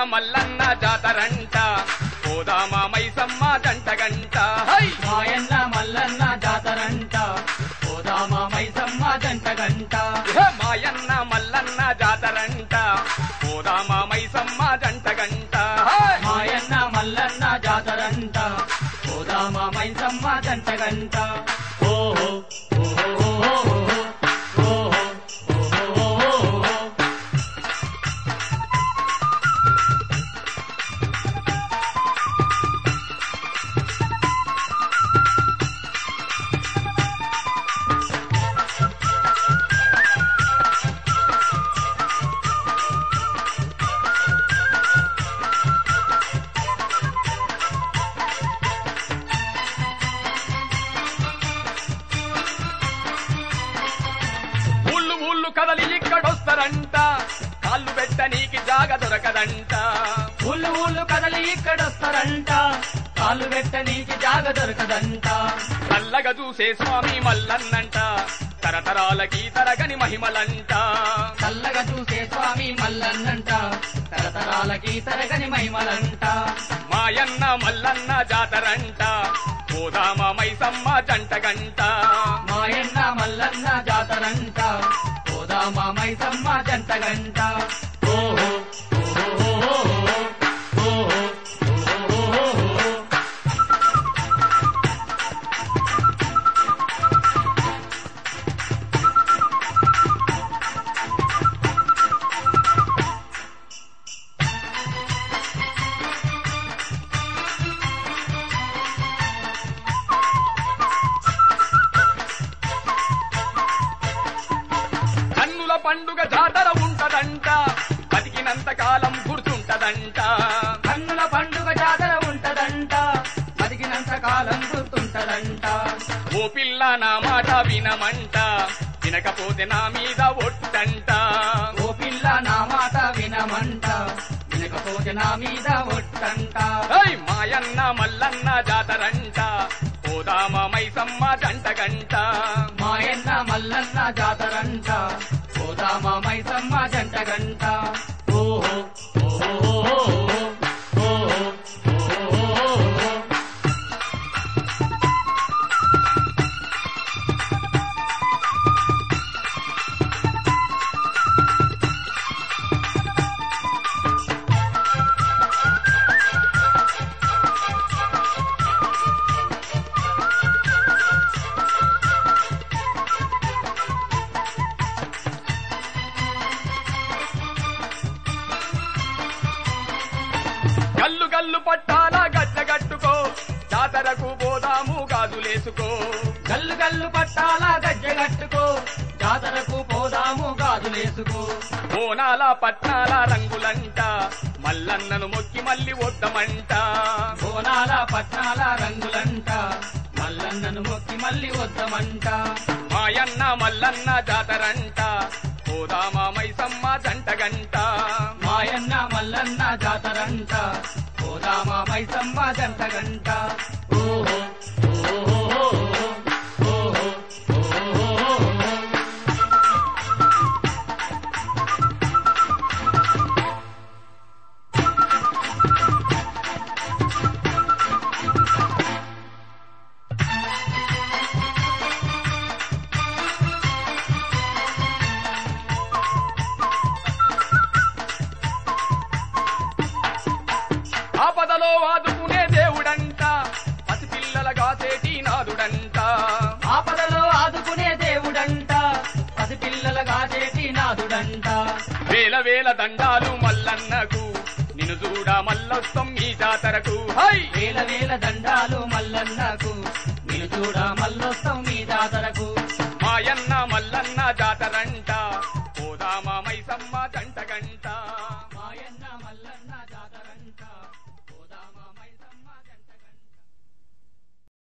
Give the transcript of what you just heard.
మల్లన్న జాతరంట పోదామా మైసమ్మ జంట గంట హై మాయన్న మల్లన్న జాతరంట పోదామ మైసమ్మ జంట గంట హే మాయన్న మల్లన్న జాతరంట పోదామా మైసమ్మ జంట గంట హై మాయన్న మల్లన్న జాతరంట పోదామ మైసమ్మ జంట గంట ఓహో ఓహో ఓహో ఓహో ఓహో ఊళ్ళు ఊళ్ళు కదలి ఇక్కడొస్తారంట కాళ్ళు పెట్టనీకి జాగ దొరకదంట ఊళ్ళు ఊళ్ళు కదలి ఇక్కడొస్తారంట కాళ్ళు పెట్ట నీకి జాగ దొరకదంట చల్లగా చూసే స్వామి మల్లన్నంట తరతరాలకి తరగని మహిమలంట చల్లగా చూసే స్వామి మల్లన్నంట తరతరాలకి తరగని మహిమలంట మాయన్న మల్లన్న జాతరంట పోదామ మైసమ్మ జంట గంట మాయన్న మల్లన్న జాతరంట పోదామ మైసమ్మ జంట గంట ఓహో ఓహో ఓహో ఓహో ఓహో కన్నుల పండుగ జాతర ఉంటదంట బతికినంత కాలం గుర్తుంటదంట కన్నుల పండుగ జాతర ఉంటదంట బతికినంత కాలం గుర్తుంటదంట ఓ పిల్ల నా మాట వినమంట వినకపోతే నా మీద ఒట్టంట ఓ పిల్ల నా మాట వినమంట వినకపోతే నా మీద ఒట్టంట ఏయ్ మాయన్న మల్లన్న జాతరంట పోదామ మైసమ్మ జంట గంట మాయన్న మల్లన్న జాతరంట పోదామ మైసమ్మ జంట గంట ఓహో ఓహో ఓహో ఓహో గల్లు గల్లు పట్టాల గజ్జ గట్టుకో జాతరకు పోదాము గాజులేసుకో గల్లు గల్లు పట్టాల గజ్జె కట్టుకో జాతరకు పోదాము గాజులేసుకో బోనాల పట్నాల రంగులంట మల్లన్నను మొక్కి మళ్ళీ వద్దమంట బోనాల పట్నాల రంగులంట మల్లన్నను మొక్కి మళ్ళీ వద్దమంట మాయన్న మల్లన్న జాతరంట పోదామా మైసమ్మ జంట గంట మాయన్న మల్లన్న జాతరంట పోదామా మైసమ్మ జంట గంట ఓహో ఓహో ఓహో ఓహో ఆపదలో ఆదుకునే దేవుడంట పసిపిల్లల కాసేటి నాదుడంట ఆపదలో ఆదుకునే దేవుడంట పసిపిల్లల గాజేటి నాదుడంట వేల వేల దండాలు మల్లన్నకు నిన్ను చూడ మల్లొస్తం ఈ జాతరకు హై వేల వేల దండాలు మల్లన్నకు మీరు చూడ మల్లొస్తాం మీ జాతరకు